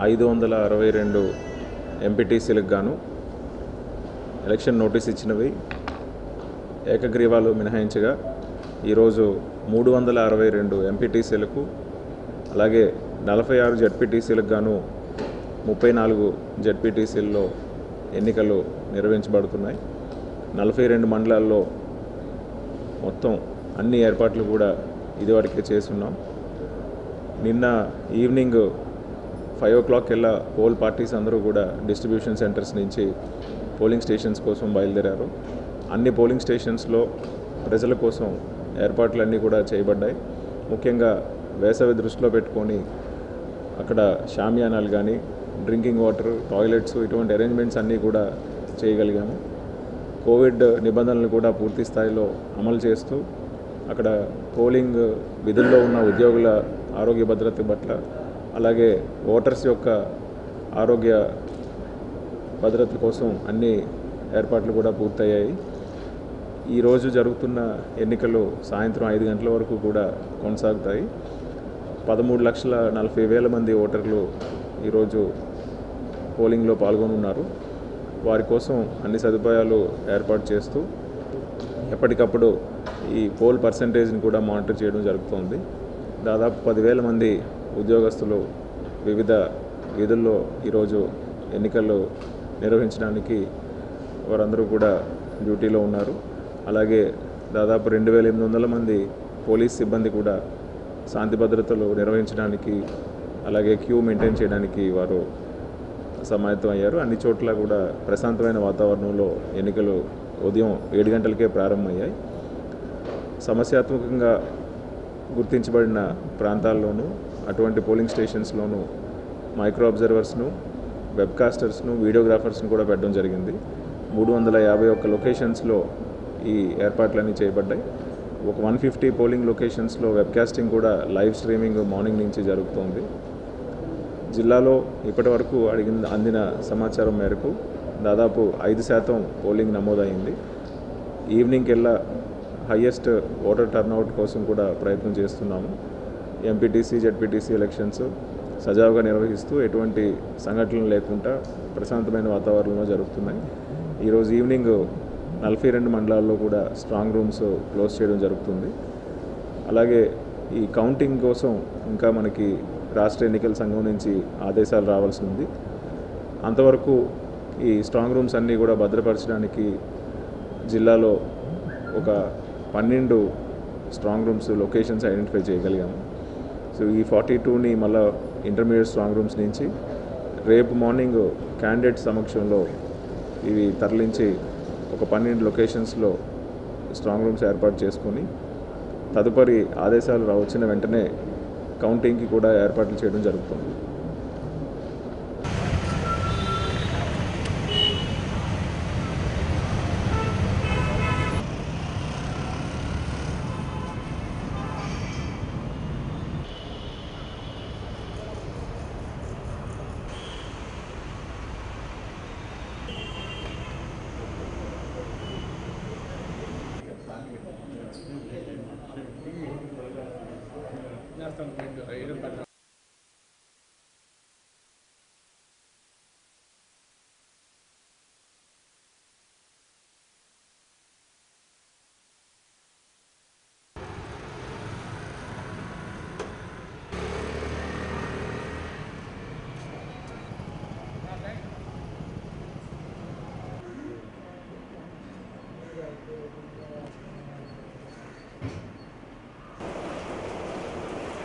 ఐదు వందల అరవై రెండు ఎంపీటీసీలకు గాను ఎలక్షన్ నోటీస్ ఇచ్చినవి ఏకగ్రీవాలు మినహాయించగా ఈరోజు మూడు వందల అరవై రెండు ఎంపీటీసీలకు అలాగే నలభై ఆరు జడ్పీటీసీలకు గాను ముప్పై నాలుగు జడ్పీటీసీల్లో ఎన్నికలు నిర్వహించబడుతున్నాయి నలభై రెండు మండలాల్లో మొత్తం అన్ని ఏర్పాట్లు కూడా ఇదివరకే చేస్తున్నాం నిన్న ఈవినింగ్ ఫైవ్ ఓ క్లాక్ వెళ్ళా పోల్ పార్టీస్ అందరూ కూడా డిస్ట్రిబ్యూషన్ సెంటర్స్ నుంచి పోలింగ్ స్టేషన్స్ కోసం బయలుదేరారు అన్ని పోలింగ్ స్టేషన్స్లో ప్రజల కోసం ఏర్పాట్లన్నీ కూడా చేయబడ్డాయి ముఖ్యంగా వేసవి దృష్టిలో పెట్టుకొని అక్కడ షామియానాలు కానీ డ్రింకింగ్ వాటర్ టాయిలెట్స్ ఇటువంటి అరేంజ్మెంట్స్ అన్నీ కూడా చేయగలిగాము కోవిడ్ నిబంధనలు కూడా పూర్తి స్థాయిలో అమలు చేస్తూ అక్కడ పోలింగ్ విధుల్లో ఉన్న ఉద్యోగుల ఆరోగ్య భద్రత పట్ల అలాగే ఓటర్స్ యొక్క ఆరోగ్య భద్రత కోసం అన్ని ఏర్పాట్లు కూడా పూర్తయ్యాయి ఈరోజు జరుగుతున్న ఎన్నికలు సాయంత్రం ఐదు గంటల వరకు కూడా కొనసాగుతాయి పదమూడు లక్షల నలభై వేల మంది ఓటర్లు ఈరోజు పోలింగ్లో పాల్గొనున్నారు వారి కోసం అన్ని సదుపాయాలు ఏర్పాటు చేస్తూ ఎప్పటికప్పుడు ఈ పోల్ పర్సంటేజ్ని కూడా మానిటర్ చేయడం జరుగుతోంది దాదాపు పదివేల మంది ఉద్యోగస్తులు వివిధ విధుల్లో ఈరోజు ఎన్నికలు నిర్వహించడానికి వారందరూ కూడా డ్యూటీలో ఉన్నారు అలాగే దాదాపు రెండు వేల ఎనిమిది వందల మంది పోలీస్ సిబ్బంది కూడా శాంతి భద్రతలు నిర్వహించడానికి అలాగే క్యూ మెయింటైన్ చేయడానికి వారు సమాయత్తం అయ్యారు అన్ని చోట్ల కూడా ప్రశాంతమైన వాతావరణంలో ఎన్నికలు ఉదయం ఏడు గంటలకే ప్రారంభమయ్యాయి సమస్యాత్మకంగా గుర్తించబడిన ప్రాంతాల్లోనూ అటువంటి పోలింగ్ స్టేషన్స్లోనూ మైక్రో అబ్జర్వర్స్ను వెబ్కాస్టర్స్ను వీడియోగ్రాఫర్స్ను కూడా పెట్టడం జరిగింది మూడు వందల యాభై ఒక్క లొకేషన్స్లో ఈ ఏర్పాట్లన్నీ చేయబడ్డాయి ఒక వన్ ఫిఫ్టీ పోలింగ్ లొకేషన్స్లో వెబ్కాస్టింగ్ కూడా లైవ్ స్ట్రీమింగ్ మార్నింగ్ నుంచి జరుగుతోంది జిల్లాలో ఇప్పటి వరకు అడిగిన అందిన సమాచారం మేరకు దాదాపు ఐదు శాతం పోలింగ్ నమోదైంది ఈవినింగ్ కల్లా హయ్యెస్ట్ ఓటర్ టర్నౌట్ కోసం కూడా ప్రయత్నం చేస్తున్నాము ఎంపీటీసీ జెడ్పీటీసీ ఎలక్షన్స్ సజావుగా నిర్వహిస్తూ ఎటువంటి సంఘటనలు లేకుండా ప్రశాంతమైన వాతావరణంలో జరుగుతున్నాయి ఈరోజు ఈవినింగ్ నలభై రెండు మండలాల్లో కూడా స్ట్రాంగ్ రూమ్స్ క్లోజ్ చేయడం జరుగుతుంది అలాగే ఈ కౌంటింగ్ కోసం ఇంకా మనకి రాష్ట్ర ఎన్నికల సంఘం నుంచి ఆదేశాలు రావాల్సి ఉంది అంతవరకు ఈ స్ట్రాంగ్ రూమ్స్ అన్నీ కూడా భద్రపరచడానికి జిల్లాలో ఒక పన్నెండు స్ట్రాంగ్ రూమ్స్ లొకేషన్స్ ఐడెంటిఫై చేయగలిగాము సో ఈ ఫార్టీ టూని మళ్ళా ఇంటర్మీడియట్ స్ట్రాంగ్ రూమ్స్ నుంచి రేపు మార్నింగ్ క్యాండిడేట్ సమక్షంలో ఇవి తరలించి ఒక పన్నెండు లొకేషన్స్లో స్ట్రాంగ్ రూమ్స్ ఏర్పాటు చేసుకొని తదుపరి ఆదేశాలు రా- వచ్చిన వెంటనే కౌంటింగ్కి కూడా ఏర్పాట్లు చేయడం జరుగుతుంది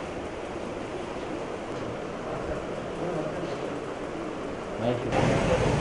మైక్